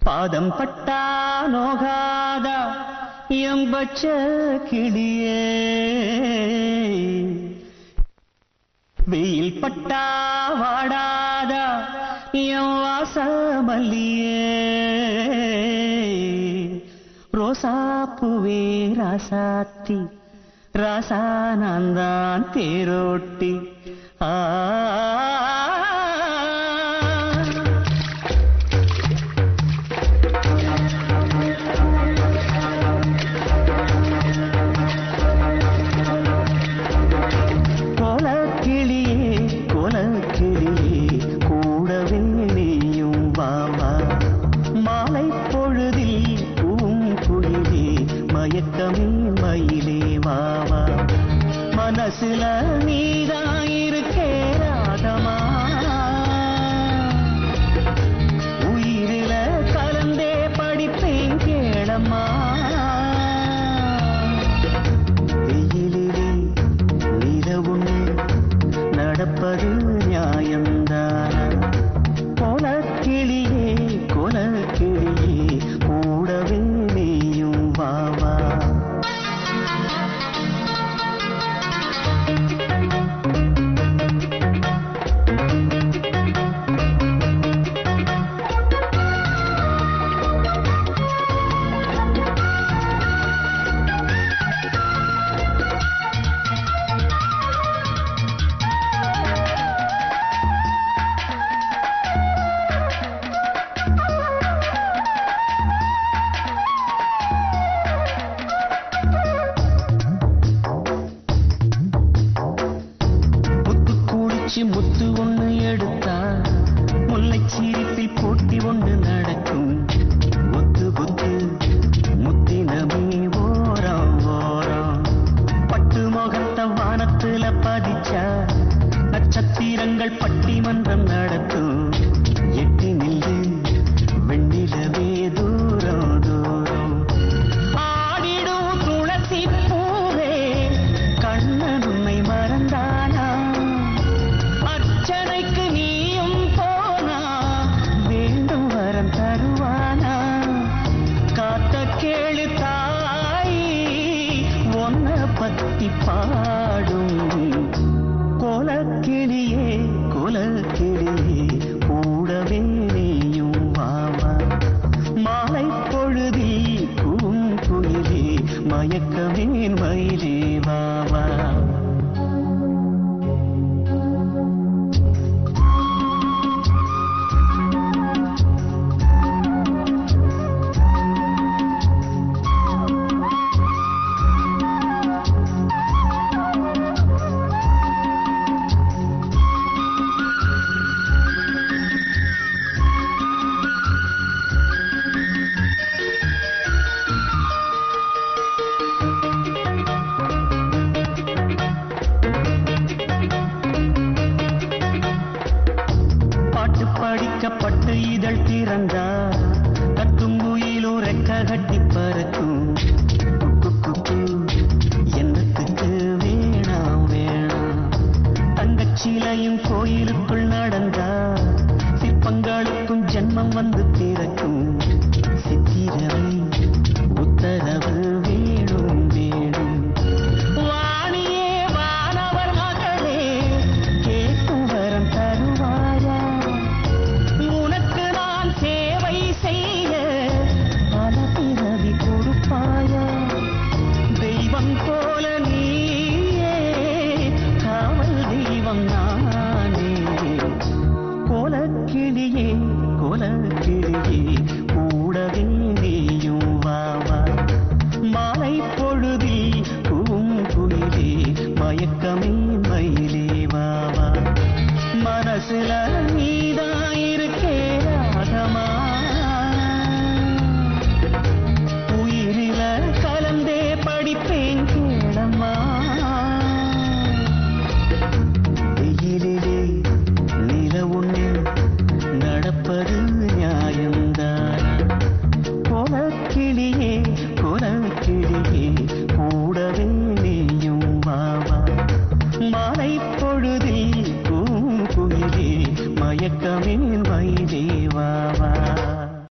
பாதம் பட்டா நோகாதா எம் பச்ச கிளியே வெயில் பட்டா வாடாதா என் வாசமல்லியே ரோசாப்பூவே ராசாத்தி ராசா நான் தான் தேரோட்டி ஆ கோலக்கிளியே கோலக்கிளியே கூடவே நீயும் வாவா மாலை பொழுதில் பூங்குயிலே மயக்கமே மயிலே வாவா மனசுல நீதான் இருக்கே ராகமா உயிரில கலந்தே படிப்பேன் கேளம்மா வெயிலிலே நிலவுன்னு நடப்பது நியாயம்தானா கோலக்கிளியே கோலக்கிளியே கூடவே நீயும் வாவா முத்து குடிச்சு முத்து ஒண்ணு எடுத்தா முல்லை சீரிப்பில் போட்டி ஒண்ணு நடக்கும் முத்து புத்து முத்தினமே ஓரம் ஓரம் பட்டு முகத்த வானத்துல பதிச்சா நட்சத்திரங்கள் பட்டிமன்றம் நடத்தும் எட்டி நில்லு வெண்ணிலவே தூரம் தூரம் ஆடிடும் துளசி பூவே கண்ணன் உன்னை மறந்தானா அர்ச்சனைக்கு நீயும் போனா வேண்டும் வரம் தருவானா காத்த கேளு தாய் ஒன்ன பத்தி பாடும் கோலக்கிளியே கோலக்கிளியே கூடவே நீயும் வாவா மாலை பொழுதில் பூங்குயிலே மயக்கமே மயிலே வாவா பாட்டு படிக்கப்பட்டு இதழ் திறந்தா கத்துங்குயிலும் ரெக்க கட்டி பறக்கும் குக்கு குக்கு என்னத்துக்கு வேணாம் வேணாம் தங்கச்சிலையும் கோயிலுக்குள் நடந்தா சிற்பங்களுக்கும் ஜென்மம் வந்து பிறக்கும்